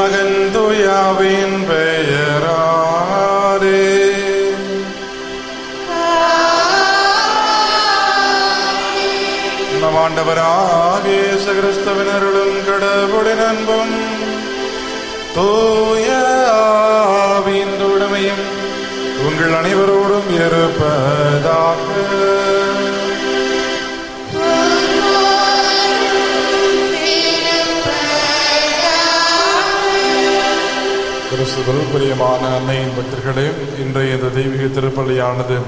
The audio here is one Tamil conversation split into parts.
மகன் தூயாவின் பெயராரே நம் ஆண்டவராகிய இயேசு கிறிஸ்துவின் அருளும் கடவுளின் அன்பும் தூய ஆவியின் உடமையும் உங்கள் அனைவரோடும் இருப்பதாக கிறிஸ்துவில் பிரியமான அன்னையின் பக்தர்களே இன்றைய இந்த தெய்வீக திருப்பள்ளியானது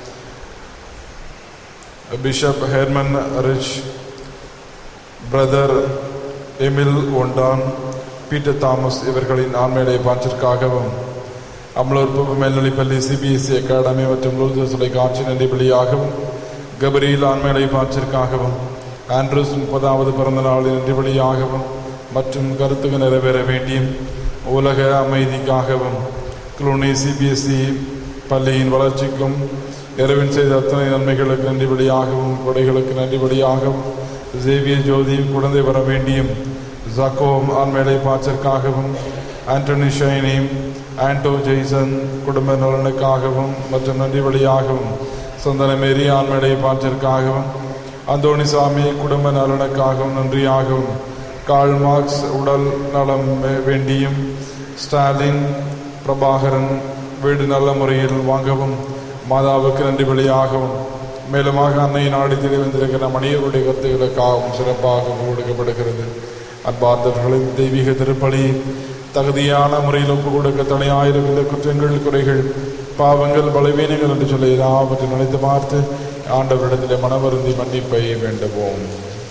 bishop Herman Rich brother Emil ஒண்டான் பீட்டர் தாமஸ் இவர்களின் ஆண்மையுடைய பாஞ்சிற்காகவும் அமலூர் புது மேல்நிலைப்பள்ளி சிபிஎஸ்இ அகாடமி மற்றும் லூர்து தொலைக்காட்சி நன்றிபலியாகவும் கபரியில் ஆண்மையுடைய பாஞ்சிற்காகவும் ஆண்ட்ரூஸ் முப்பதாவது பிறந்த நாளின் நன்றிபலியாகவும் மற்றும் கருத்துக்கு நிறைவேற வேண்டியும் உலக அமைதிக்காகவும் குளூனி சிபிஎஸ்இ பள்ளியின் வளர்ச்சிக்கும் இரவின் செய்த அத்தனை நன்மைகளுக்கு நன்றிபடியாகவும் கொடைகளுக்கு நன்றிபடியாகவும் ஜேவிய ஜோதியும் குழந்தை வர வேண்டியும் ஜாக்கோம் ஆண்மேலை பாய்ச்சற்காகவும் ஆண்டனி ஷைனி ஆண்டோ ஜெய்சன் குடும்ப நலனுக்காகவும் மற்றும் நன்றிபடியாகவும் சொந்தன மேரி ஆண்மேலை பாய்ச்சற்காகவும் அந்தோணி சாமி குடும்ப நலனுக்காகவும் நன்றியாகவும் கால் மார்க்ஸ் உடல் நலம் வே- வேண்டியும் ஸ்டாலின் பிரபாகரன் வீடு நல்ல முறையில் வாங்கவும் மாதாவுக்கு நன்றி பலியாகவும் மேலுமாக அன்னை நாடி தெரிவித்திருக்கிற மணியருடைய கருத்துக்களுக்காகவும் சிறப்பாக கொடுக்கப்படுகிறது அன்பார்ந்தவர்களின் தெய்வீக திருப்பலி தகுதியான முறையில் ஒப்பு கொடுக்க தடையாயிருக்கின்ற குற்றங்கள் குறைகள் பாவங்கள் பலவீனங்கள் என்று சொல்லி எல்லாவற்றையும் நினைத்து பார்த்து ஆண்டவரிடத்திலே மனவருந்தி மன்னிப்பை வேண்டுவோம்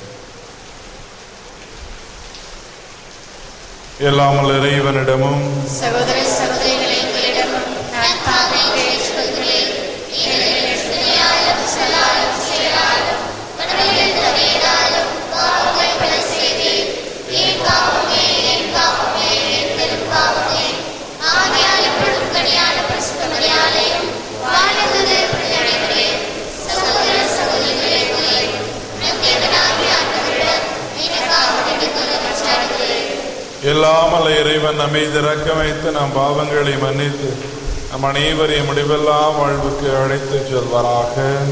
எல்லாமல் இறைவனிடமும் சகோதர சகோதரிகளை உங்களிடமும் நான் தாமே பேசுவதில்லை ஏழையாலும் சொல்லாலும் செயலாலும் மனதில் தவிராலும் பாவங்கள் பல செய்தேன் என் பாவமே என் பாவமே என் பெரும் பாவமே ஆகையால் இப்பொழுதும் கனியான பரிசுத்தமரியாதையும் வாழ்ந்தது பிள்ளைகளே சகோதர சகோதரிகளே உங்களை நம் தேவனாகிய ஆண்டவரிடம் எனக்காக வேண்டிக் கொள்ள மன்றாடுகிறேன் எல்லாமல் இறைவன் நம்மை திறக்க வைத்து நம் பாவங்களை மன்னித்து நம் அனைவரையும் முடிவெல்லா வாழ்வுக்கு அழைத்து செல்வாராக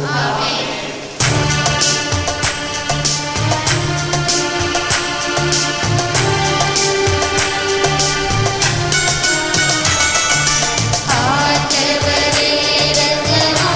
ஆண்டவரே இரக்கமாயிரும்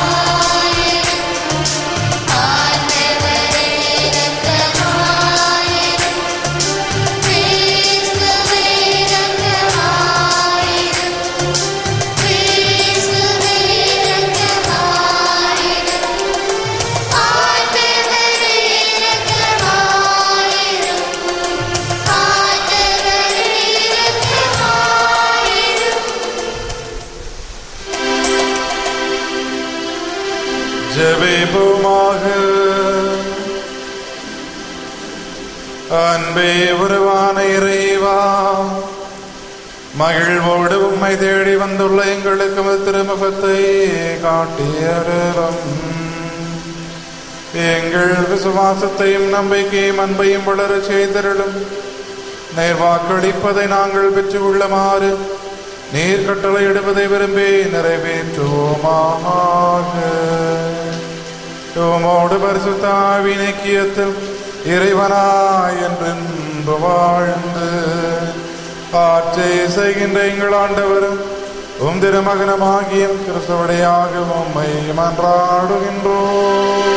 ஆண்டவரே இரக்கமாயிரும் கிறிஸ்துவே இரக்கமாயிரும் கிறிஸ்துவே இரக்கமாயிரும் ஆண்டவரே இரக்கமாயிரும் ஆண்டவரே இரக்கமாயிரும் ஜெபிப்போமாக அன்பே உருவான இறைவா மகிழ்வோடு உம்மை தேடி வந்துள்ள எங்களுக்கு உமது திருமுகத்தை காட்டியரும் எங்கள் விசுவாசத்தையும் நம்பிக்கையும் அன்பையும் வளர செய்தருளும் நேர் வாக்களிப்பதை நாங்கள் பெற்று கொள்ளுமாறு நீர் கட்டளை எடுப்பதை விரும்பி நிறைவேற்றுவோமாக உமோடு பரிசுத்தாவின் ஐக்கியத்தில் இறைவனாய் என்றென்று வாழ்ந்து ஆட்சி செய்கின்ற எங்கள் ஆண்டவரும் உம் திருமகனமாகிய கிறிஸ்தவடையாக உம்மை மன்றாடுகின்றோம்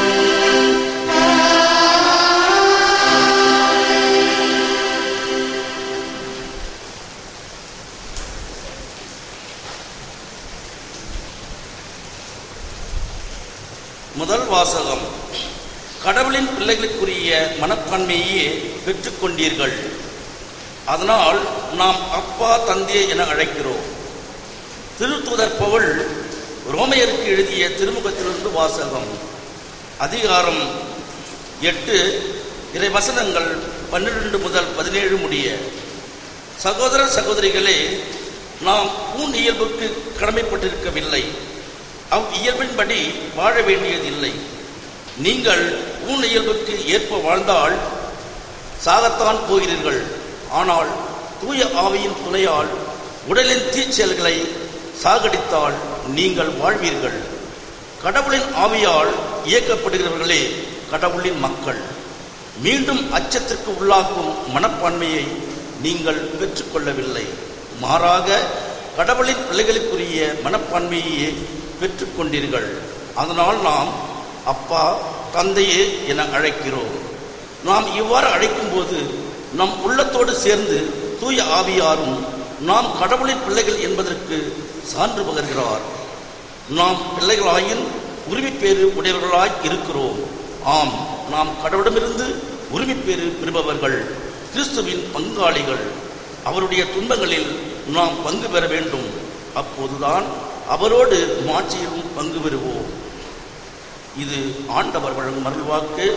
முதல் வாசகம் கடவுளின் பிள்ளைகளுக்குரிய மனப்பான்மையே பெற்றுக்கொண்டீர்கள் அதனால் நாம் அப்பா தந்தை என அழைக்கிறோம் திருத்தூதர் பவுல் ரோமையருக்கு எழுதிய திருமுகத்திலிருந்து வாசகம் அதிகாரம் எட்டு இறை வசனங்கள் பன்னிரண்டு முதல் பதினேழு முடிய சகோதர சகோதரிகளே நாம் பூன் இயல்புக்கு கடமைப்பட்டிருக்கவில்லை அவ் இயல்பின்படி வாழ வேண்டியதில்லை நீங்கள் பூன் இயல்புக்கு ஏற்ப வாழ்ந்தால் சாகத்தான் போகிறீர்கள் ஆனால் தூய ஆவியின் துணையால் உடலின் தீச்செயல்களை சாகடித்தால் நீங்கள் வாழ்வீர்கள் கடவுளின் ஆவியால் இயக்கப்படுகிறவர்களே கடவுளின் மக்கள் மீண்டும் அச்சத்திற்கு உள்ளாக்கும் மனப்பான்மையை நீங்கள் பெற்றுக்கொள்ளவில்லை மாறாக கடவுளின் பிள்ளைகளுக்குரிய மனப்பான்மையையே பெற்றுக்கொண்டீர்கள் அதனால் நாம் அப்பா தந்தையே என அழைக்கிறோம் நாம் இவ்வாறு அழைக்கும்போது நம் உள்ளத்தோடு சேர்ந்து தூய ஆவியாரும் நாம் கடவுளின் பிள்ளைகள் என்பதற்கு சான்று பகர்கிறார் நாம் பிள்ளைகளாயின் உரிமைப்பேறு உடையவர்களாய் இருக்கிறோம் ஆம் நாம் கடவுளிடமிருந்து உரிமைப்பேறு பெறுபவர்கள் கிறிஸ்துவின் பங்காளிகள் அவருடைய துன்பங்களில் நாம் பங்கு பெற வேண்டும் அப்போதுதான் அவரோடு மாட்சியிலும் பங்கு பெறுவோம் இது ஆண்டவர் வழங்கும் அருள்வாக்கு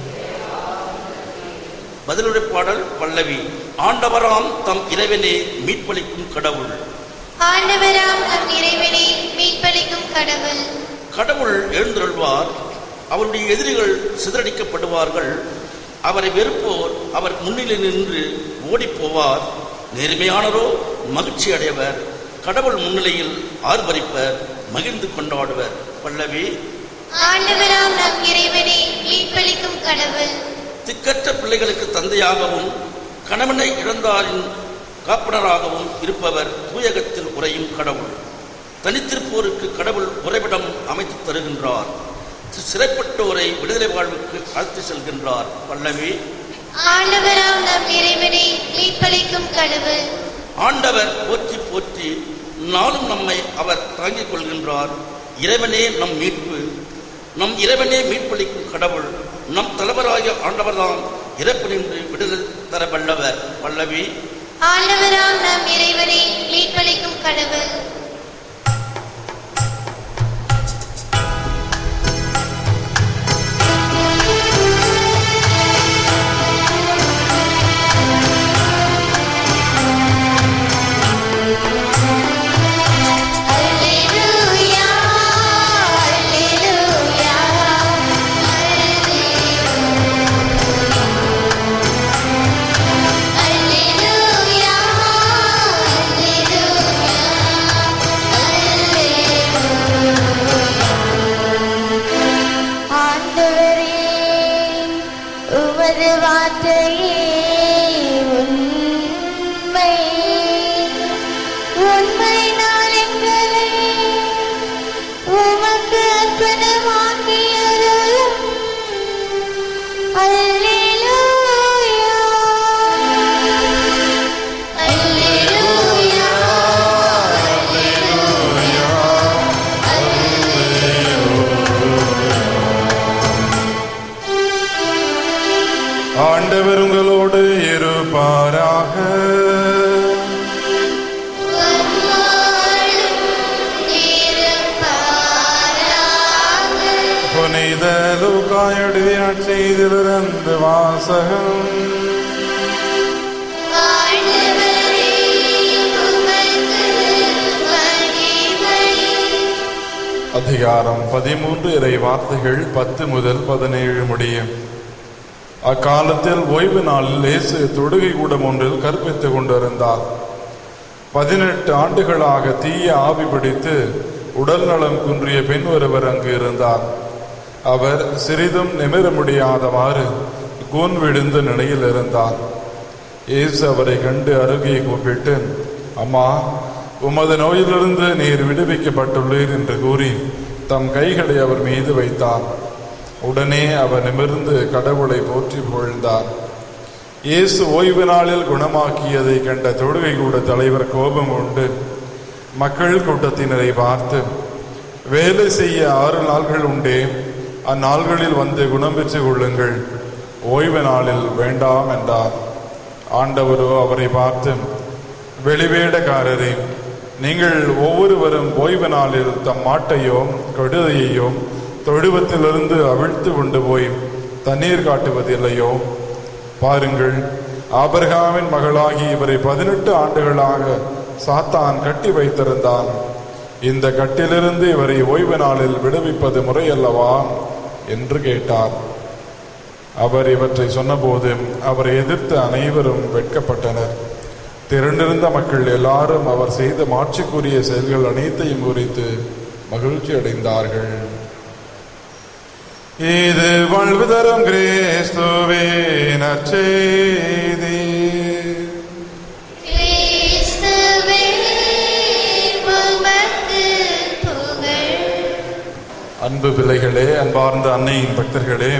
பதிலுரை பாடல் பல்லவி ஆண்டவராம் தம் இறைவனே மீட்பளிக்கும் கடவுள் ஆண்டவராம் நம் இறைவனே மீட்பளிக்கும் கடவுள் கடவுள் எழுந்தருள்வார் அவருடைய எதிரிகள் சிதறடிக்கப்படுவார்கள் அவரை வெறுப்போர் அவர் முன்னிலை நின்று ஓடிப் போவார் நேர்மையானரோ மகிழ்ச்சி அடைவர் கடவுள் முன்னிலையில் ஆர்ப்பரிப்பர் மகிழ்ந்து கொண்டாடுவர் பல்லவி ஆண்டவராம் நம் இறைவனே மீட்பளிக்கும் கடவுள் திக்கற்ற பிள்ளைகளுக்கு தந்தையாகவும் கணவனை இழந்தாரின் காப்பனராகவும் இருப்பவர் தூயகத்தில் உறையும் கடவுள் தனித்திருப்போருக்கு கடவுள் உறைவிடம் அமைத்து தருகின்றார் சிறைப்பட்டோரை விடுதலை வாழ்வுக்கு அழைத்து செல்கின்றார் பல்லவி ஆண்டவராம் நம் இறைவனே மீட்பளிக்கும் கடவுள் ஆண்டவர் போற்றி போற்றி நாளும் நம்மை அவர் தாங்கிக் கொள்கின்றார் இறைவனே நம் மீட்பு நம் இறைவனே மீட்பளிக்கும் கடவுள் நம் தலைவராகிய ஆண்டவர்தான் இறப்பு நின்று விடுதலை தர வல்லவர் பல்லவி ஆண்டவராம் நம் இறைவனே மீட்பளிக்கும் கடவுள் அல்லேலூயா அல்லேலூயா அல்லேலூயா ஆண்டவரே உமது வார்த்தையே உண்மை உண்மை நான் எங்களை உமக்கு அர்ப்பணமாக்கியருளும் அல்லேலூயா அல்லேலூயா ஆண்டவர் உங்களோடு இருப்பாராக உம்மோடும் இருப்பாராக புனித லூக்காயுடைய செய்திலிருந்து வாசகம் ஆண்டவரே உமக்கு மகிமை அதிகாரம் பதிமூன்று இறை வார்த்தைகள் பத்து முதல் பதினேழு முடியும் அக்காலத்தில் ஓய்வு நாளில் இயேசு தொடுகை கூடம் ஒன்றில் கற்பித்துக் கொண்டிருந்தார் பதினெட்டு ஆண்டுகளாக தீய ஆவி பிடித்து உடல் நலம் குன்றிய பெண் ஒருவர் அங்கு இருந்தார் அவர் சிறிதும் நிமிர முடியாதவாறு கூன் விழுந்த நிலையில் இருந்தார் இயேசு அவரை கண்டு அருகே கூப்பிட்டு அம்மா உமது நோயிலிருந்து நீர் விடுவிக்கப்பட்டுள்ளீர் என்று கூறி தம் கைகளை அவர் மீது வைத்தார் உடனே அவர் நிமிர்ந்து கடவுளை போற்றி புகழ்ந்தார் இயேசு ஓய்வு நாளில் குணமாக்கியதை கண்ட தொழுகை கூட தலைவர் கோபம் உண்டு மக்கள் கூட்டத்தினரை பார்த்து வேலை செய்ய ஆறு நாள்கள் உண்டே அந்நாள்களில் வந்து குணம் பெற்றுக் கொள்ளுங்கள் ஓய்வு நாளில் வேண்டாம் என்றார் ஆண்டவரோ அவரை பார்த்து வெளிவேடக்காரரே நீங்கள் ஒவ்வொருவரும் ஓய்வு நாளில் தம் மாட்டையோ கழுதையையோ தொழுவத்திலிருந்து அவிழ்த்து கொண்டு போய் தண்ணீர் காட்டுவதில்லையோ பாருங்கள் ஆபிரகாமின் மகளாகி இவரை பதினெட்டு ஆண்டுகளாக சாத்தான் கட்டி வைத்திருந்தான் இந்த கட்டிலிருந்து இவரை ஓய்வு நாளில் விடுவிப்பது முறையல்லவா என்று கேட்டார் அவர் இவற்றை சொன்னபோது அவரை எதிர்த்த அனைவரும் வெட்கப்பட்டனர் திரண்டிருந்த மக்கள் எல்லாரும் அவர் செய்த மாட்சிக்குரிய செயல்கள் அனைத்தையும் குறித்து மகிழ்ச்சி அடைந்தார்கள் இது வாழ்வு தரும் கிறிஸ்துவே நற்செய்தி கிறிஸ்துவே உமக்கு புகழ் அன்பு பிள்ளைகளே அன்பார்ந்த அன்னையின் பக்தர்களே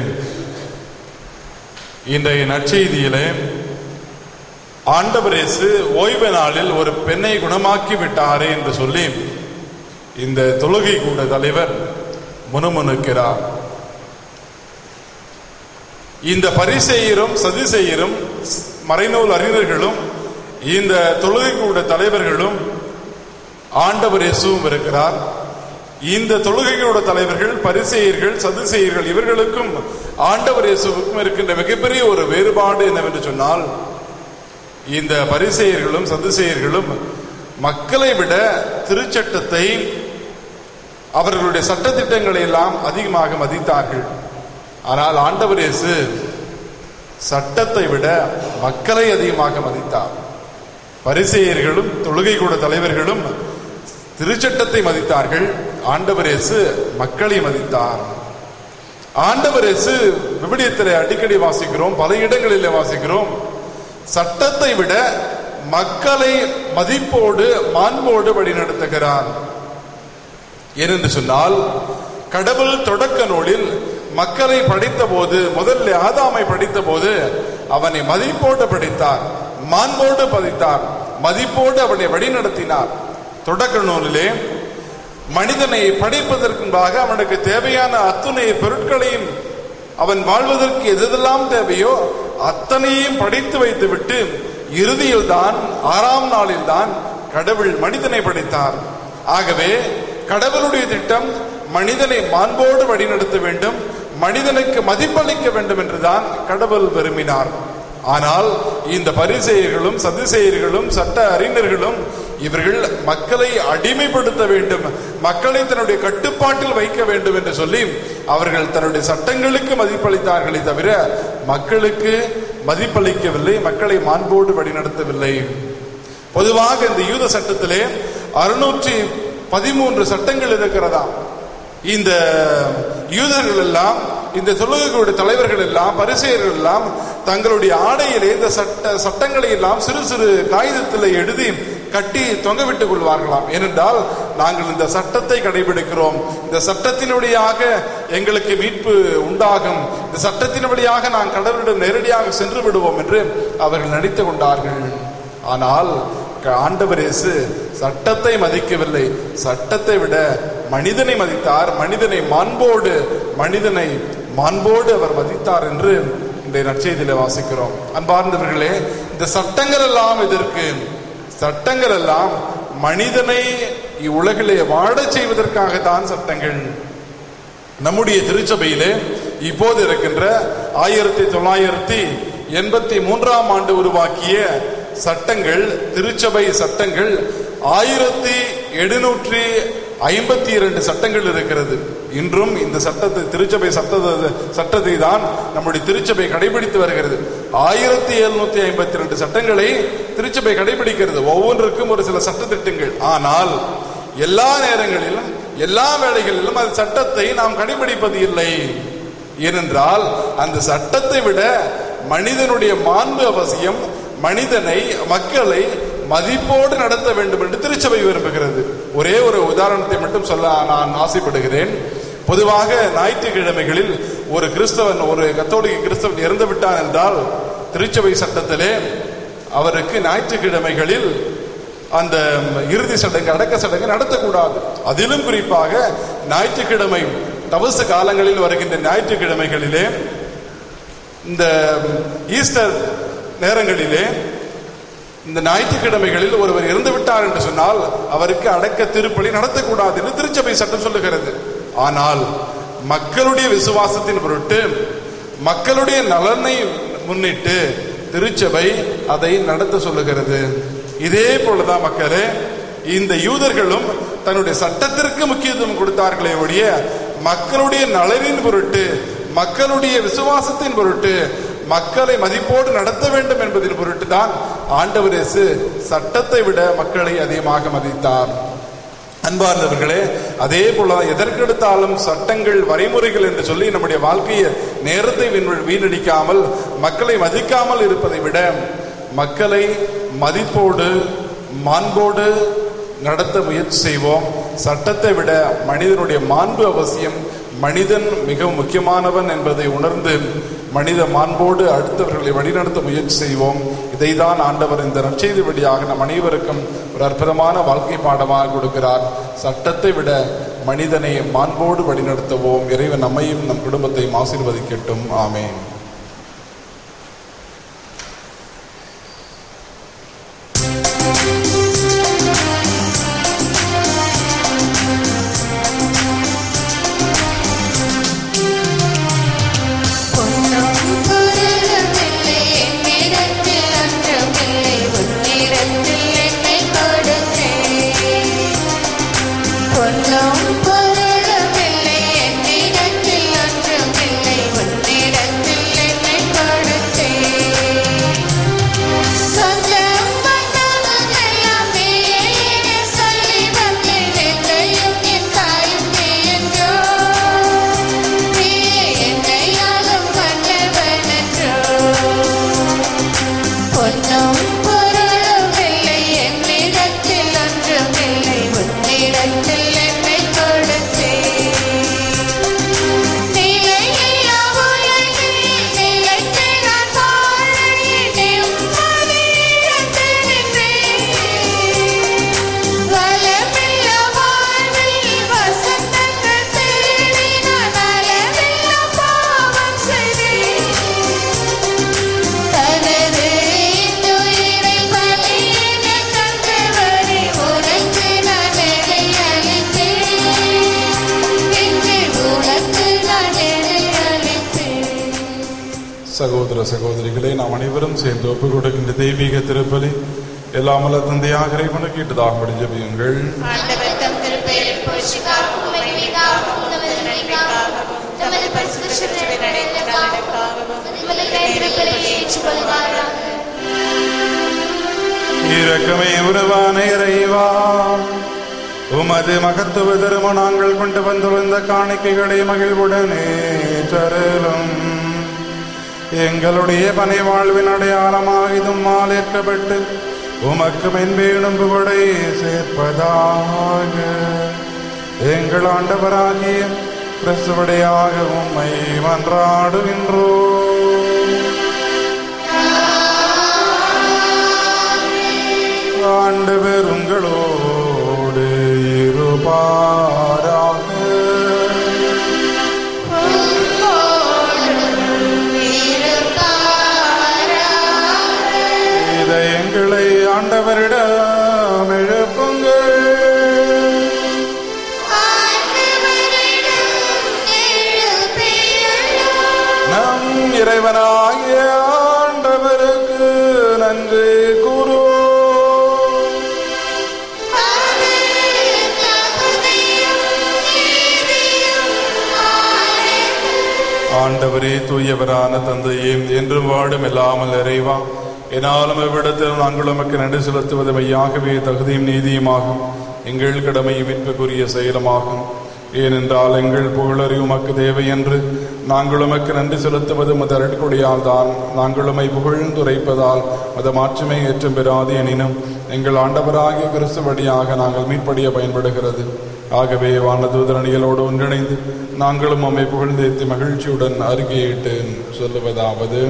இன்றைய நற்செய்தியிலே ஆண்டவர் இயேசு ஓய்வு நாளில் ஒரு பெண்ணை குணமாக்கி விட்டாரே என்று சொல்லி இந்த தொழுகை கூட தலைவர் முணுமுணுக்கிறார் இந்த பரிசெயரும் சதிசெயரும் மறைநூல் அறிஞர்களும் இந்த தொழுகை கூட தலைவர்களும் ஆண்டவர் இயேசுவும் இருக்கிறார் இந்த தொழுகைகளோட தலைவர்கள் பரிசெயர்கள் சதுசெயர்கள் இவர்களுக்கும் ஆண்டவர் இயேசுவுக்கும் இருக்கின்ற மிகப்பெரிய ஒரு வேறுபாடு என்னவென்று சொன்னால் இந்த பரிசெயர்களும் சதுசெயர்களும் மக்களை விட திருச்சட்டத்தை அவர்களுடைய சட்டத்திட்டங்களை எல்லாம் அதிகமாக மதித்தார்கள் ஆனால் ஆண்டவர் இயேசு சட்டத்தை விட மக்களை அதிகமாக மதித்தார் பரிசெயர்களும் தொழுகை கூட தலைவர்களும் திருச்சட்டத்தை மதித்தார்கள் ஆண்டவர் இயேசு மக்களை மதித்தார் ஆண்டவர் இயேசு விவிலியத்தில் அடிக்கடி வாசிக்கிறோம் பல இடங்களில் வாசிக்கிறோம் சட்டத்தை விட மக்களை மதிப்போடு மாண்போடு வழிநடத்துகிறார் ஏனென்று சொன்னால் கடவுள் தொடக்க நூலில் மக்களை படைத்த போது முதல்ல ஆதாமை படைத்த போது அவனை மதிப்போடு படைத்தார் மாண்போடு பதித்தார் மதிப்போடு அவனை வழிநடத்தினார் தொடக்க நூலிலே மனிதனை படைப்பதற்குன்பாக அவனுக்கு தேவையான அத்துணை பொருட்களையும் அவன் வாழ்வதற்கு எதெல்லாம் தேவையோ அத்தனையும் படித்து வைத்துவிட்டு இறுதியில் தான் ஆறாம் நாளில் தான் கடவுள் மனிதனை படைத்தார் ஆகவே கடவுளுடைய திட்டம் மனிதனை மாண்போடு வழிநடத்த வேண்டும் மனிதனுக்கு மதிப்பளிக்க வேண்டும் என்றுதான் கடவுள் விரும்பினார் ஆனால் இந்த பரிசெயர்களும் சதுசெயர்களும் சட்ட அறிஞர்களும் இவர்கள் மக்களை அடிமைப்படுத்த வேண்டும் மக்களை தன்னுடைய கட்டுப்பாட்டில் வைக்க வேண்டும் என்று சொல்லி அவர்கள் தன்னுடைய சட்டங்களுக்கு மதிப்பளித்தார்களே தவிர மக்களுக்கு மதிப்பளிக்கவில்லை மக்களை மாண்போடு வழிநடத்தவில்லை பொதுவாக இந்த யூத சட்டத்திலே அறுநூற்றி பதிமூன்று சட்டங்கள் இருக்கிறதா இந்த யூதர்கள் எல்லாம் இந்த தொழுகைகளுடைய தலைவர்கள் எல்லாம் பரிசெயர்கள் எல்லாம் தங்களுடைய ஆடையிலே இந்த சட்ட சட்டங்களை எல்லாம் சிறு சிறு காகிதத்தில் எழுதி கட்டி தொங்கவிட்டுக் கொள்வார்களாம் ஏனென்றால் நாங்கள் இந்த சட்டத்தை கடைபிடிக்கிறோம் இந்த சட்டத்தினுடையாக எங்களுக்கு மீட்பு உண்டாகும் இந்த சட்டத்தினுடையாக நான் கடவுளிடம் நேரடியாக சென்று விடுவோம் என்று அவர்கள் நடித்து கொண்டார்கள் ஆனால் க- ஆண்டவர் இயேசு சட்டத்தை மதிக்கவில்லை சட்டத்தை விட மனிதனை மதித்தார் மனிதனை மாண்போடு மனிதனை மாண்போடு அவர் மதித்தார் என்று இன்றைய நற்செய்தியில வாசிக்கிறோம் அன்பார்ந்தவர்களே இந்த சட்டங்கள் எல்லாம் இதற்கு சட்டங்கள் எல்லாம் மனிதனை இவ்வுலகிலே வாழச் செய்வதற்காகத்தான் சட்டங்கள் நம்முடைய திருச்சபையிலே இப்போது இருக்கின்ற ஆயிரத்தி தொள்ளாயிரத்தி எண்பத்தி மூன்றாம் ஆண்டு உருவாக்கிய சட்டங்கள் திருச்சபை சட்டங்கள் ஆயிரத்தி எழுநூற்றி ஐம்பத்தி இரண்டு சட்டங்கள் இருக்கிறது இன்றும் இந்த சட்டத்தை திருச்சபை சட்ட சட்டத்தை தான் நம்முடைய திருச்சபை கடைபிடித்து வருகிறது ஆயிரத்தி எழுநூத்தி ஐம்பத்தி ரெண்டு சட்டங்களை திருச்சபை கடைபிடிக்கிறது ஒவ்வொன்றுக்கும் ஒரு சில சட்டத்திட்டங்கள் ஆனால் எல்லா நேரங்களிலும் எல்லா வேளைகளிலும் அந்த சட்டத்தை நாம் கடைபிடிப்பது இல்லை ஏனென்றால் அந்த சட்டத்தை விட மனிதனுடைய மாண்பு அவசியம் மனிதனை மக்களை மதிப்போடு நடத்த வேண்டும் என்று திருச்சபை விரும்புகிறது ஒரே ஒரு உதாரணத்தை மட்டும் சொல்ல நான் ஆசைப்படுகிறேன் பொதுவாக ஞாயிற்றுக்கிழமைகளில் ஒரு கிறிஸ்தவன் ஒரு கத்தோலிக்க கிறிஸ்தவன் இறந்து விட்டான் என்றால் திருச்சபை சட்டத்திலே அவருக்கு ஞாயிற்றுக்கிழமைகளில் அந்த இறுதி சடங்கு அடக்க சடங்கு நடத்தக்கூடாது அதிலும் குறிப்பாக ஞாயிற்றுக்கிழமை தவசு காலங்களில் வருகின்ற ஞாயிற்றுக்கிழமைகளிலே இந்த ஈஸ்டர் நேரங்களிலே இந்த ஞாயிற்றுக்கிழமைகளில் ஒருவர் இறந்து விட்டார் என்று சொன்னால் அவருக்கு அடக்க திருப்பலி நடத்தக்கூடாது என்று திருச்சபை சட்டம் சொல்லுகிறது ஆனால் மக்களுடைய விசுவாசத்தின் பொருட்டு மக்களுடைய நலனை முன்னிட்டு திருச்சபை அதை நடத்த சொல்லுகிறது இதே போலதான் மக்களே இந்த யூதர்களும் தன்னுடைய சட்டத்திற்கு முக்கியத்துவம் கொடுத்தார்களே ஒழிய மக்களுடைய நலனின் பொருட்டு மக்களுடைய விசுவாசத்தின் பொருட்டு மக்களை மதிப்போடு நடத்த வேண்டும் என்பதின் பொருட்டு தான் ஆண்டவர் இயேசு சட்டத்தை விட மக்களை அதிகமாக மதித்தார் அன்பார்ந்தவர்களே அதே போல எதற்கெடுத்தாலும் சட்டங்கள் வரைமுறைகள் என்று சொல்லி நம்முடைய வாழ்க்கையை நேரத்தை வீண்- வீணடிக்காமல் மக்களை மதிக்காமல் இருப்பதை விட மக்களை மதிப்போடு மாண்போடு நடத்த முயற்சி செய்வோம் சட்டத்தை விட மனிதனுடைய மாண்பு அவசியம் மனிதன் மிகவும் முக்கியமானவன் என்பதை உணர்ந்து மனித மாண்போடு அடுத்தவர்களை வழிநடத்த முயற்சி செய்வோம் இதைதான் ஆண்டவர் இந்த நற்செய்தி வழியாக நம் அனைவருக்கும் ஒரு அற்புதமான வாழ்க்கை பாடமாக கொடுக்கிறார் சட்டத்தை விட மனிதனை மாண்போடு வழிநடத்துவோம் இறைவன் நம்மையும் நம் குடும்பத்தையும் ஆசீர்வதிக்கட்டும் ஆமென் பொன்னும் பொருளுமில்லை என்னிடத்தில் ஒன்றுமில்லை உன்னிடத்தில் என்னை கொடுத்தேன் பொன்னும் பொருளுமில்லை என்னிடத்தில் ஒன்றுமில்லை உன்னிடத்தில் என்னை கொடுத்தேன் சொந்தம் பந்தமும் எல்லாம் நீயே என சொல்லி வந்தேன் என்னையும் என் தாயும் நீ என்றோ நீயே என்னையாலும் வந்தவனன்றோ பொன்னும் பொருளும் இல்லை என்னிடத்தில் ஒன்றுமில்லை உன்னிடத்தில் என்னை கொடுத்தேன் நிலையில்லா உலகில் நிலைத்து நான் வாழ நிம்மதியிழந்து நின்றேன். வளமில்லா வாழ்வில் வசந்தங்கள் தேடி நான் அளவில்லா பாவம் செய்தேன். தனது இன்னுயிரை பலியிட தந்தவரே, உனக்கு நான் எதை அளித்தேன்? இன்று உனக்கு நான் எதை அளித்தேன்? சகோதர சகோதரிகளே நாம் அனைவரும் சேர்ந்து ஒப்புக் கொடுக்கின்ற தெய்வீக திருப்பலி எல்லாமல்ல தந்தையாக இறைவனுக்கு இட்டதாக ஜெபியுங்கள் ஆண்டவர் தம் திருப்பெயரில் போஷிக்காகவும் மகிமைக்காகவும் தமது நன்மைக்காகவும் தமது பரிசுத்த சிலுவை அடைந்த நலனுக்காகவும் உமது கைவிரல்களை ஏற்றுக்கொள்வாராக இரக்கமே உருவான இறைவா உமது மகத்துவ தரும நாங்கள் கொண்டு வந்துள்ள இந்த காணிக்கைகளை மகிழ்வுடனே தருளும் எங்களுடைய பனை வாழ்வின் அடையாளமாக இதும் மாலேற்கப்பட்டு உமக்கு மென்பேணும் புகழை சேர்ப்பதாக எங்கள் ஆண்டவராகிய கிறிஸ்துவடையாக உம்மை மன்றாடுகின்றோம் ஆண்டவர் உங்களோடு இருப்பாராக இதயங்களை ஆண்டவரிடம் எழுப்புங்கள் நம் இறைவனாகிய ஆண்டவருக்கு நன்றி கூறுவோம் ஆண்டவரே தூயவரான தந்தையே என்றும் வாடும் இல்லாமல் இறைவா என்னாலும் எவ்விடத்தில் நாங்கள் உமக்கு நன்றி செலுத்துவது மையாகவே தகுதியும் நீதியுமாகும் எங்கள் கடமை மீட்புக்குரிய செயலுமாகும் ஏனென்றால் எங்கள் புகழறி உமக்கு தேவை என்று நாங்கள் உமக்கு நன்றி செலுத்துவது மது அருட்கொடியால் தான் நாங்கள் உமை புகழ்ந்துரைப்பதால் மத மாற்றுமை ஏற்றம் பெறாது எனினும் எங்கள் ஆண்டவராகிய கிறிஸ்து வழியாக நாங்கள் மீட்படிய பயன்படுகிறது ஆகவே வானதூதர் அணிகளோடு ஒன்றிணைந்து நாங்களும் அம்மை புகழ்ந்தேத்தி மகிழ்ச்சியுடன் அருகேயிட்டு சொல்லுவதாவது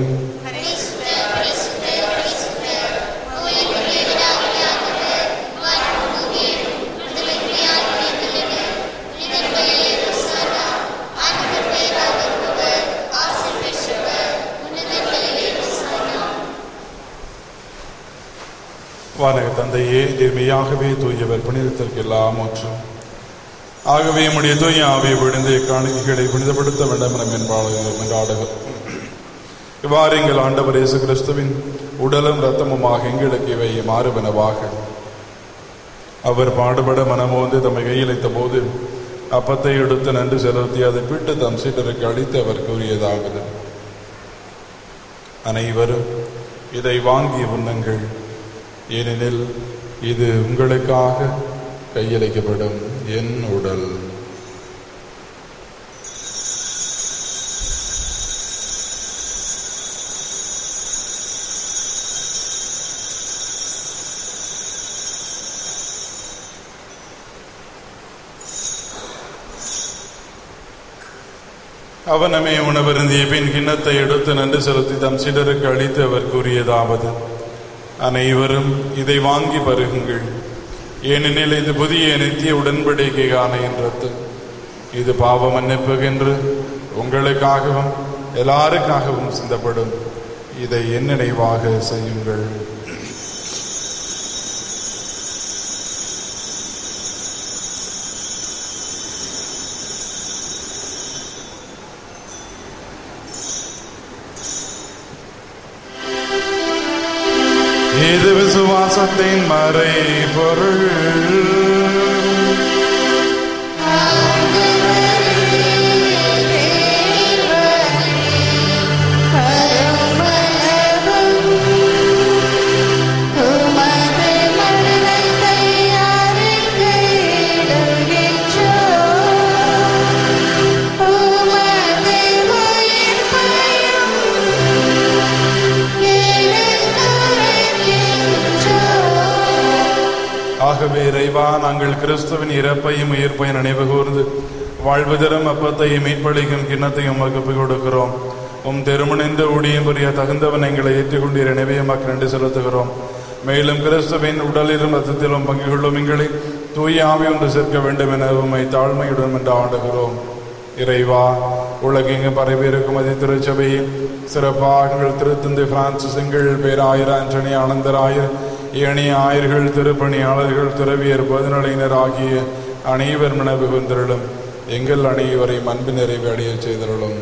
வானக தந்தையே நேர்மையாகவே தூயவர் புனிதத்திற்கெல்லாம் ஒற்றும் ஆகவே நம்முடைய தூய ஆவியை விழுந்து காணிக்கைகளை புனிதப்படுத்த வேண்டும் என மென்பாடுகிறோம் இவ்வாறு எங்கள் ஆண்டவர் இயேசு கிறிஸ்துவின் உடலும் இரத்தமுமாக எங்களுக்கு இவை மாறுவனவாக அவர் பாடுபட மனமோந்து தம்மை கையிழைத்த போது அப்பத்தை எடுத்து நன்றி செலுத்தி அதை பிட்டு தம் சீடருக்கு அளித்து அவர் கூறியதாவது அனைவரும் இதை வாங்கி உண்ணுங்கள் ஏனெனில் இது உங்களுக்காக கையளிக்கப்படும் என் உடல் அவனமே உணவருந்திய பின் கிண்ணத்தை எடுத்து நன்றி செலுத்தி தம் சிலருக்கு அளித்து அவர் கூறியதாவது அனைவரும் இதை வாங்கி பருகுங்கள் ஏனெனில் இது புதிய நித்திய உடன்படிக்கைக்கான என்றது இது பாவ மன்னிப்புகென்று உங்களுக்காகவும் எல்லாருக்காகவும் சிந்தப்படும் இதை என் நினைவாக செய்யுங்கள் இது விசுவாசத்தின் மறை பொருள் ஆகவே இறைவா நாங்கள் கிறிஸ்துவின் இறப்பையும் உயிர்ப்பையும் நினைவு கூர்ந்து வாழ்வு தரும் அப்பத்தையும் மீட்பளிக்கும் கிண்ணத்தையும் உமக்கு கொடுக்கிறோம் உம் திருமணிந்த ஊழியம் புரிய தகுந்தவன் எங்களை ஏற்றுக்கொண்டீர் எனவே உமக்கு நன்றி செலுத்துகிறோம் மேலும் கிறிஸ்துவின் உடலிலும் ரத்தத்திலும் பங்கு கொள்ளும் எங்களை தூய ஆவி ஒன்று சேர்க்க வேண்டும் என உம்மை தாழ்மையுடன் என்று ஆண்டுகிறோம் இறைவா உலகெங்கு பரவியிருக்கும் அதி திருச்சபையில் சிறப்பாக எங்கள் திருத்தந்தை பிரான்சிஸ் எங்கள் பேராயர் ஆண்டனி ஆனந்தராயர் ஏனைய ஆயர்கள் திருப்பணியாளர்கள் துறவியர் பொதுநிலையினர் ஆகிய அனைவர் மனவு கொண்டிருளும் எங்கள் அனைவரையும் அன்பு நிறைவு அடைய செய்திருளும்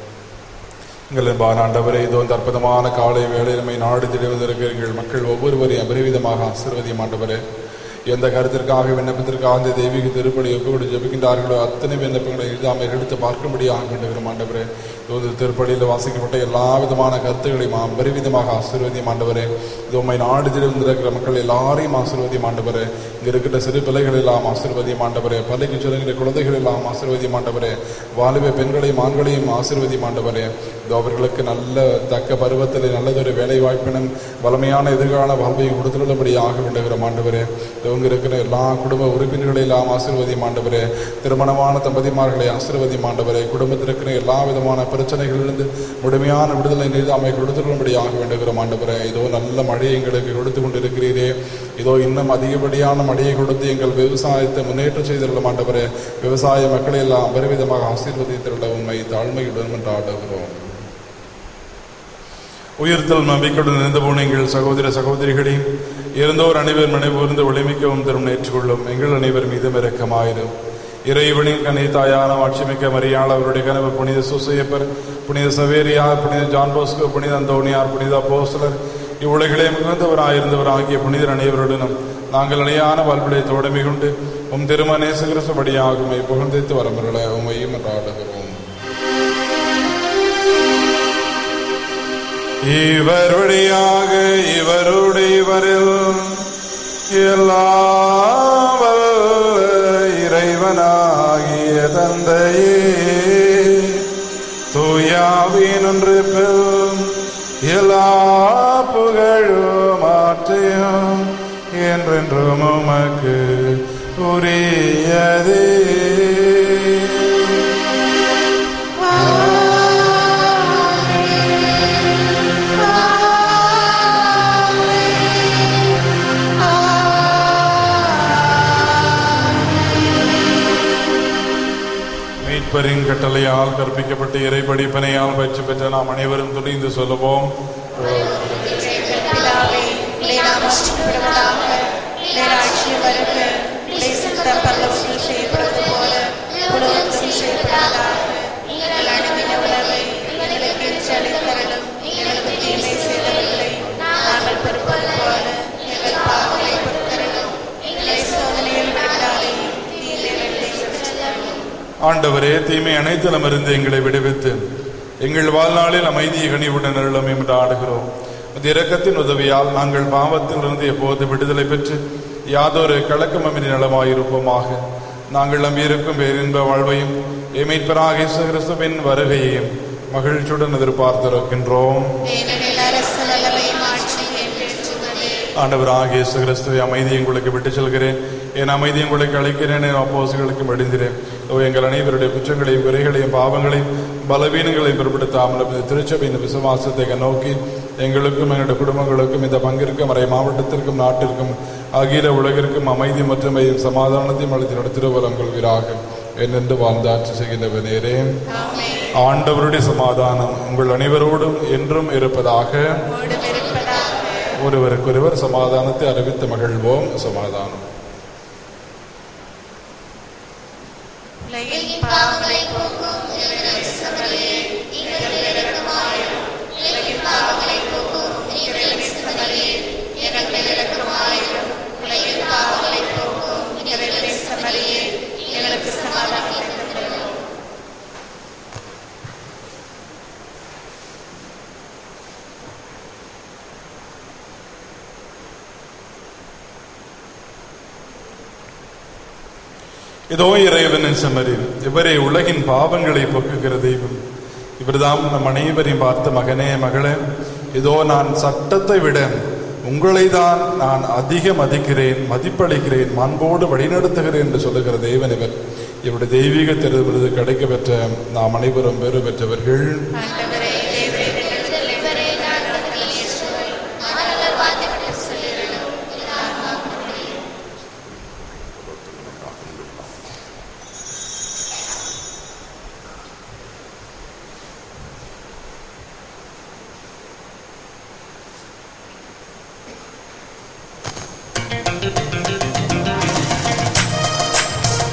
எங்கள் அன்பான ஆண்டவரே இதோ இந்த அற்புதமான காலை வேலையிலுமை நாடு திடவதற்கு எங்கள் மக்கள் ஒவ்வொருவரையும் அபரிவிதமாக ஆசீர்வதியும் ஆண்டவரே எந்த கருத்திற்காக விண்ணப்பத்திற்காக அந்த தெய்வீக திருப்பலி ஒப்புக்கொண்டு ஜெபிக்கின்றார்களோ அத்தனை விண்ணப்பங்களை எழுதாமை எடுத்து பார்க்கும்படியாக கொண்டுகிறோம் ஆண்டவரே இதோ திருப்பலியில் வாசிக்கப்பட்ட எல்லா விதமான கருத்துக்களையும் அபரிவிதமாக ஆசீர்வதியும் ஆண்டவரே இது உண்மை நாடு திடவந்திருக்கிற மக்கள் எல்லாரையும் ஆசீர்வதியும் ஆண்டவரே இங்க இருக்கிற சிறு பிள்ளைகள் எல்லாம் ஆசீர்வதியும் ஆண்டவரே பள்ளிக்கு சொல்லுகிற குழந்தைகள் எல்லாம் ஆசீர்வதியும் ஆண்டவரே வாலிப பெண்களையும் ஆண்களையும் ஆசீர்வதியும் ஆண்டவரே இதோ அவர்களுக்கு நல்ல தக்க பருவத்தில் நல்லதொரு வேலை வாய்ப்பினும் வளமையான எதிர்கால வாழ்வையும் கொடுத்துள்ளபடி ஆக வேண்டுகிற ஆண்டவரே இவங்க இருக்கிற எல்லா குடும்ப உறுப்பினர்களை எல்லாம் ஆசீர்வதியும் ஆண்டவரே திருமணமான தம்பதிமார்களை ஆசீர்வதியும் ஆண்டவரே குடும்பத்தில் இருக்கிற எல்லா விதமான பிரச்சனைகளிலிருந்து முழுமையான விடுதலை நீதாமை கொடுத்துள்ளபடி ஆக வேண்டுகிற ஆண்டவரே இதோ நல்ல மழையை எங்களுக்கு கொடுத்து கொண்டிருக்கிறீரே இதோ இன்னும் அதிகப்படியான மழையை கொடுத்து எங்கள் விவசாயத்தை முன்னேற்றம் செய்துள்ள ஆண்டவரே விவசாய மக்களை எல்லாம் அபரிவிதமாக ஆசீர்வதித்துள்ள உண்மை தாழ்மையுடன் என்று ஆடுகிறோம் உயிர்த்தல் நம்பிக்கையுடன் இருந்து போன எங்கள் சகோதர சகோதரிகளையும் இருந்தோர் அனைவர் நினைவுகூர்ந்து ஒளிமிக்கவும் தரும் ஏற்றுக்கொள்ளும் எங்கள் அனைவர் மீதும் இரக்கமாயிரும் இறைவனின் கனி தாயான ஆட்சிமிக்க மரியாள் அவருடைய கனவு புனித சுசையப்பர் புனித சவேரியார் புனித ஜான் போஸ்கோ புனித அந்தோனியார் புனித அப்போஸ்தலர் இவ்வுலகிலே மிகுந்தவராயிருந்தவர் ஆகிய புனிதர் அனைவருடனும் நாங்கள் நிலையான வாழ்விலை தோழமை கொண்டு உம் திருமணேச கிறிஸ்துபடியாக உம்மை புகழ்ந்தித்து வரமருள உம்மையும் ஆடுகிறோம் இவர் வழியாக இவருடையவரில் எல்லாம் வல்ல இறைவனாகிய தந்தையே தூயாவின் ஒன்று பெரும் எல்லா புகழும் ஆற்றையும் என்றென்றும் உமக்கு உரியதே மீட்பரின் கட்டளையால் கற்பிக்கப்பட்ட இறை படிப்பனையால் பயிற்சி பெற்ற நாம் அனைவரும் துணிந்து சொல்லுவோம் பிதாவே உடைய நாமம் சிறப்படுவதாக உடைய ராட்சியம் வருக உடைய சித்தம் பரலோகத்தில் செய்யப்படுவது போல உலகத்திலும் செய்யப்படுவதாக எங்கள் அணுவின உணவை எங்களுக்கு இன்று அளித்தருளும் எங்களுக்கு தீமை செய்தவர்களை நாங்கள் பொறுப்பது போல எங்கள் பாவங்களை பொறுத்தருளும் எங்களை சோதனையில் விடாதே தீமையிலிருந்து எங்களை ஆண்டவரே தீமை அனைத்திலும் இருந்து எங்களை விடுவித்து எங்கள் வாழ்நாளில் அமைதியை கனிவுடன் அருளும் என்று ஆடுகிறோம் அந்த இரக்கத்தின் உதவியால் நாங்கள் பாவத்திலிருந்து எப்போது விடுதலை பெற்று யாதொரு கலக்கமின்றி நலமாயிருப்போமாக நாங்கள் நம்பியிருக்கும் பேரின்ப வாழ்வையும் எமைப்பராக இயேசு கிறிஸ்துவின் வருகையையும் மகிழ்ச்சியுடன் எதிர்பார்த்திருக்கின்றோம் ஏனெனில் அரசு வல்லமையும் ஆட்சி என்றென்றுள்ளதே ஆண்டவராக இயேசு கிறிஸ்துவை அமைதியை உங்களுக்கு விட்டு செல்கிறேன் என் அமைதியை உங்களுக்கு அளிக்கிறேன் என் அப்போசுகளுக்கு மடிந்திரேன் ஓ எங்கள் அனைவருடைய குற்றங்களையும் குறைகளையும் பாவங்களையும் பலவீனங்களையும் பிற்படுத்தாமல் இந்த திருச்சபையின் விசுவாசத்தை நோக்கி எங்களுக்கும் எங்களுடைய குடும்பங்களுக்கும் இந்த பங்கிற்கும் மறை மாவட்டத்திற்கும் நாட்டிற்கும் அகில உலகிற்கும் அமைதி மற்றும் சமாதானத்தையும் அளித்து நடத்திடுவரம் கொள்வீராக என்னென்று வாழ்ந்தாட்சி செய்கின்ற நேரே ஆண்டவருடைய சமாதானம் உங்கள் அனைவரோடும் என்றும் இருப்பதாக ஓடும் இருப்பதாக ஒருவருக்கொருவர் சமாதானத்தை அறிவித்து மகிழ்வோம் சமாதானம் உலகின் பாவங்களை போக்கும் இறைவனின் சமரியே, எங்கள் மேல் இரக்கமாயிரும். உலகின் பாவங்களை போக்கும் இறைவனின் சமரியே, எங்கள் மேல் இரக்கமாயிரும். உலகின் பாவங்களை போக்கும் இறைவனின் சமரியே, எங்களுக்கு சமாதானத்தை தந்தருளும். இதோ இறைவனின் செம்மறி இவரே உலகின் பாவங்களை போக்குகிற தெய்வம் இவர்தாம் நம் அனைவரையும் பார்த்த மகனே மகளே இதோ நான் சட்டத்தை விட உங்களை தான் நான் அதிக மதிக்கிறேன் மதிப்பளிக்கிறேன் மாண்போடு வழிநடத்துகிறேன் என்று சொல்லுகிற தேவன் இவர் இவருடைய தெய்வீக திரு விருது கிடைக்க பெற்ற நாம் அனைவரும் பெறு பெற்றவர்கள் ஆண்டவரே, தேவரே, எங்கள் இவரே, நான் உனக்கு இயேசுவை, மாணவர் வார்த்தைகளை சொல்லிடணும்.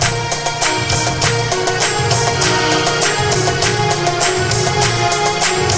ஆ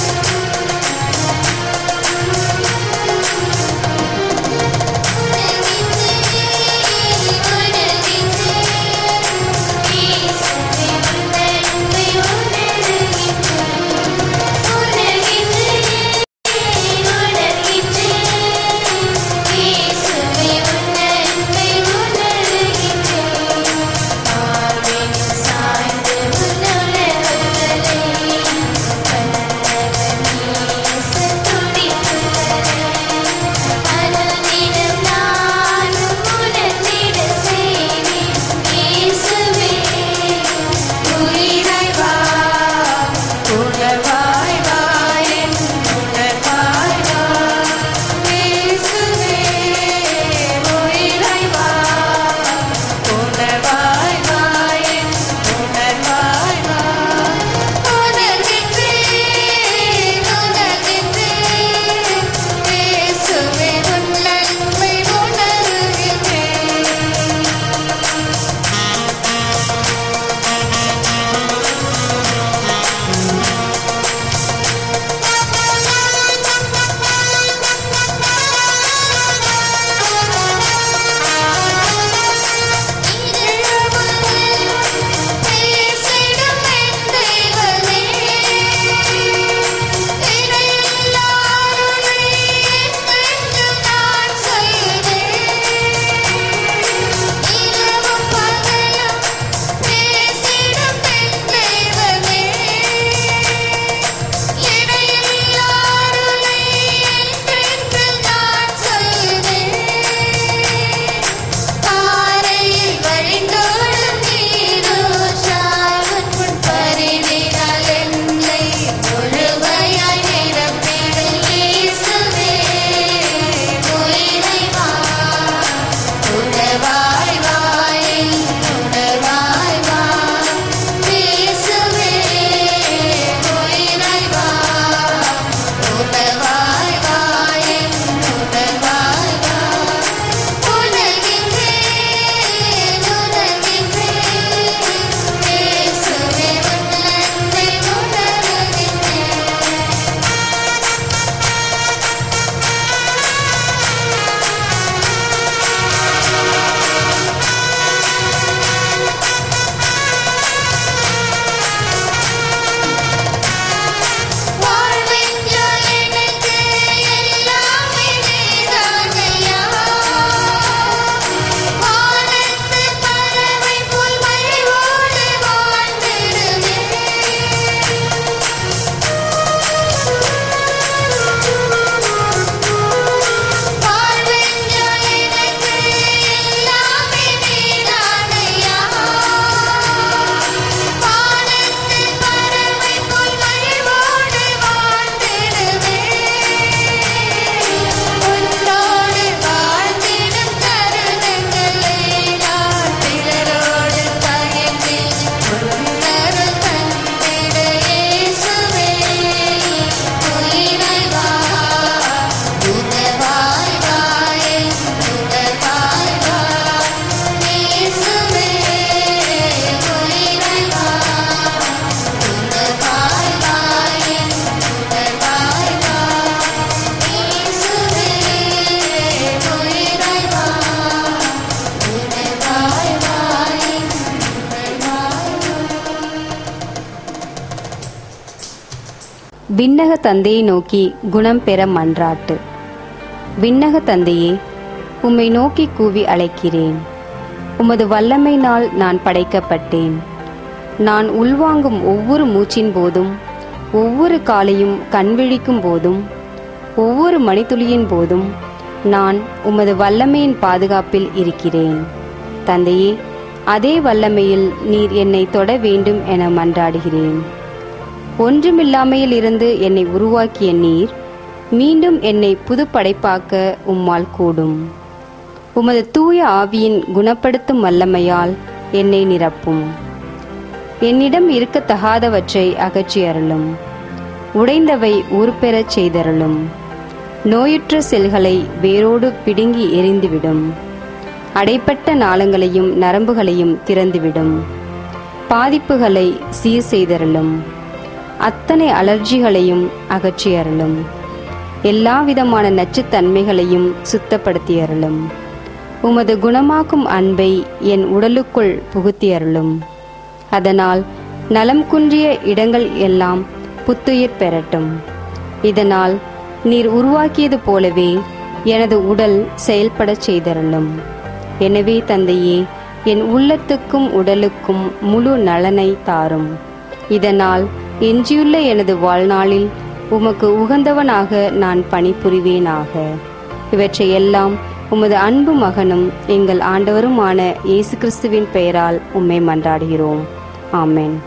விண்ணக தந்தையை நோக்கி குணம் பெற மன்றாட்டு விண்ணக தந்தையே உம்மை நோக்கி கூவி அழைக்கிறேன் உமது வல்லமையினால் நான் படைக்கப்பட்டேன் நான் உள்வாங்கும் ஒவ்வொரு மூச்சின் போதும் ஒவ்வொரு காலையும் கண்விழிக்கும் போதும் ஒவ்வொரு மணித்துளியின் போதும் நான் உமது வல்லமையின் பாதுகாப்பில் இருக்கிறேன் தந்தையே அதே வல்லமையில் நீர் என்னை தொட வேண்டும் என மன்றாடுகிறேன் ஒன்றுமில்லாமையில் இருந்து என்னை உருவாக்கிய நீர் மீண்டும் என்னை புது படைப்பாக்க உம்மால் கூடும் உமது தூய ஆவியின் குணப்படுத்தும் வல்லமையால் என்னை நிரப்பும் என்னிடம் இருக்கத்தகாதவற்றை அகற்றி அருளும் உடைந்தவை ஊர்பெறச் செய்தருளும் நோயுற்ற செல்களை வேரோடு பிடுங்கி எரிந்துவிடும் அடைப்பட்ட நாளங்களையும் நரம்புகளையும் திறந்துவிடும் பாதிப்புகளை சீர் செய்தருளும் அத்தனை அலர்ஜிகளையும் அகற்றி அருளும் எல்லா விதமான நச்சுத்தன்மைகளையும் சுத்தப்படுத்தி அருளும் உமது குணமாக்கும் அன்பை என் உடலுக்குள் புகுத்தி அருளும் அதனால் நலம் குன்றிய இடங்கள் எல்லாம் புத்துயிர் பெறட்டும் இதனால் நீர் உருவாக்கியது போலவே எனது உடல் செயல்படச் செய்தருளும் எனவே தந்தையே என் உள்ளத்துக்கும் உடலுக்கும் முழு நலனை தாரும் இதனால் எஞ்சியுள்ள எனது வாழ்நாளில் உமக்கு உகந்தவனாக நான் பணிபுரிவேனாக இவற்றையெல்லாம் உமது அன்பு மகனும் எங்கள் ஆண்டவருமான இயேசு கிறிஸ்துவின் பெயரால் உம்மை மன்றாடுகிறோம் ஆமென்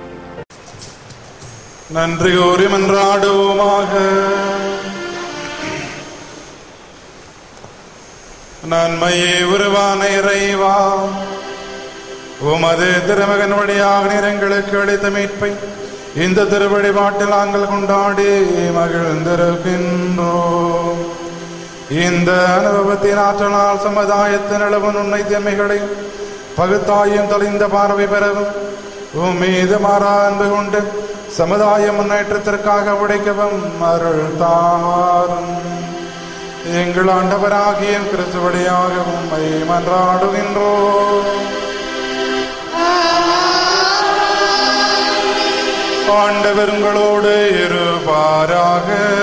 நன்றி கூறி மன்றாடுவோமாக நன்மையே உருவான இறைவா உமது திருமகன் வழியாக நிறங்களுக்கு அளித்த மீட்பை இந்த திருவழிபாட்டில் நாங்கள் கொண்டாடி மகிழ்ந்திருக்கின்றோம் இந்த அனுபவத்தின் ஆற்றலால் சமுதாயத்தின் அளவு உண்மை தன்மைகளை பகுத்தாயும் தொலைந்த பார்வை பெறவும் உம் மீது மாறா அன்பு கொண்டு சமுதாய முன்னேற்றத்திற்காக உடைக்கவும் அருள் தாரும் எங்கள் ஆண்டவராகிய கிறிஸ்துவடியாக உம்மை மன்றாடுகின்றோம் ஆண்டவர் உங்களோடு இருப்பாராக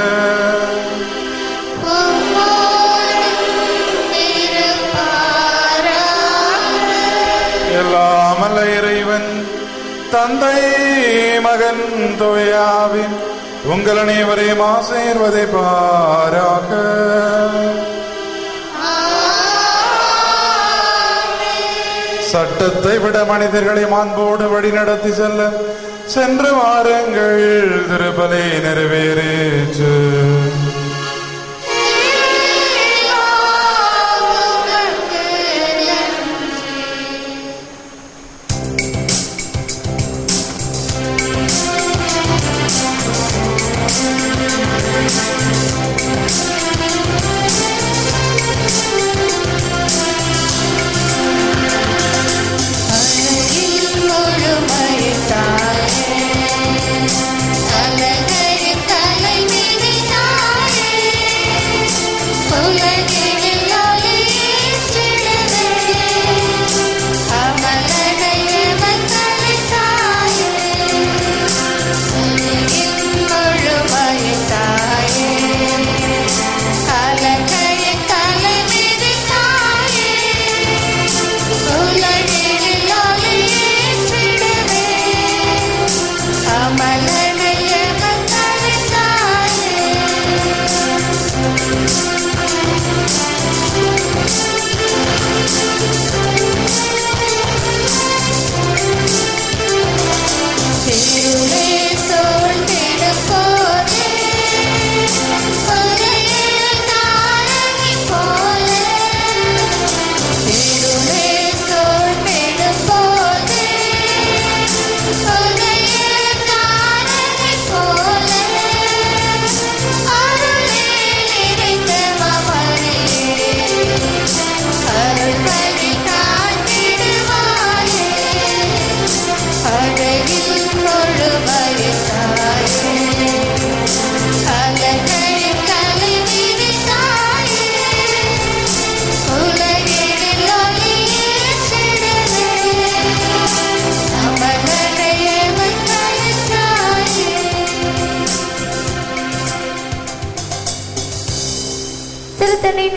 எல்லாமல்ல இறைவன் தந்தை மகன் தோயாவின் உங்கள் அனைவரையும் ஆசீர்வதை பாராக சட்டத்தை விட மனிதர்களை மாண்போடு வழி நடத்தி செல்ல சென்று வாருங்கள் திருப்பலை நிறைவேறேற்று முழுமைத்தாயே அலங்கரின் தலைவிரித்தாயே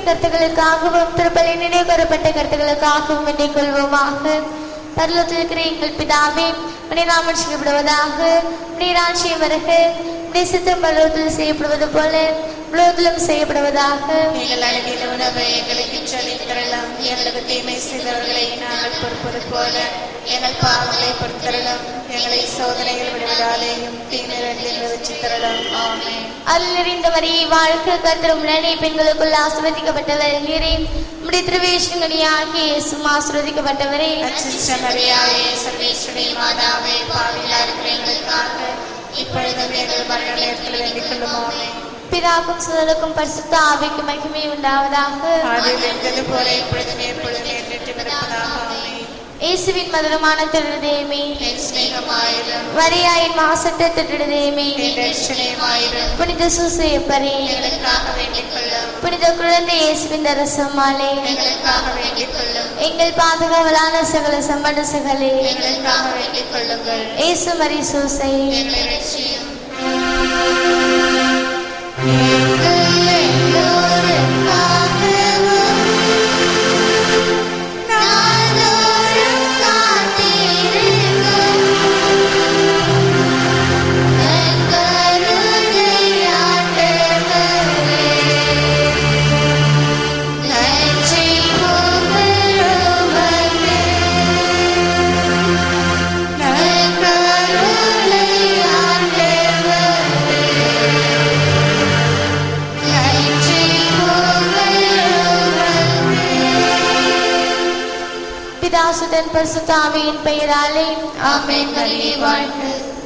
கருத்துக்களுக்காகவும் திருப்பலி நினைவு கூறப்பட்ட கருத்துக்களுக்காகவும் வேண்டிக் கொள்வோமாக பரலோகத்தில் இருக்கிற எங்கள் பிதாவே உடைய நாமம் செய்யப்படுவதாக உடைய ராட்சியம் வருக உடைய சித்தம் பரலோகத்தில் செய்யப்படுவது போல உலகத்திலும் செய்யப்படுவதாக எங்கள் அழகிய உணவை எங்களுக்கு சொல்லித்தரலாம் எங்களுக்கு தீமை செய்தவர்களை நாங்கள் பொறுப்பது போல எங்கள் பாவங்களை பொறுத்தரலாம் எங்களை சோதனைகள் விடுவதாலேயும் தீமிரத்தில் வச்சு தரலாம் ஆமென் அருள் நிறைந்த வரியை வாழ்க்கை கத்திரம் உடனே பெண்களுக்குள் ஆசிர்வதிக்கப்பட்டவர் நீரே உடைய திருவேஷங்கனியாகி இயேசும் ஆசிர்வதிக்கப்பட்டவரே அச்சிச்சமரியாவே சர்வேஸ்வரி மாதாவே பாவிலா இருக்கிற எங்களுக்காக இப்பொழுதும் எங்கள் மரண நேரத்தில் வேண்டிக் கொள்ளும் ஆமென் பிதாக்கும் சுதலுக்கும் பரிசுத்த ஆவிக்கும் மகிமை உண்டாவதாக அதில் இருந்தது போல இப்பொழுதும் எப்பொழுதும் என்றென்று பிறப்பதாக ஆமென் இயேசுவின் மதுரமான திருடதேமே என் சிநேகமாயிரும் வரியாயின் மாசற்ற திருடதேமே என் ரட்சணையுமாயிரும் புனித சூசையப்பரே எங்களுக்காக வேண்டிக் கொள்ளும் புனித குழந்தை இயேசுவின் தரசமாலே எங்களுக்காக வேண்டிக் கொள்ளும் எங்கள் பாதுகாவலான சகல சம்படசுகளே எங்களுக்காக வேண்டிக் கொள்ளுங்கள் இயேசு மரி சூசை எங்களை ரட்சியும் பிதாசுதன் பரிசுத்த ஆவியின் பெயராலே ஆமென் மரியே வாழ்க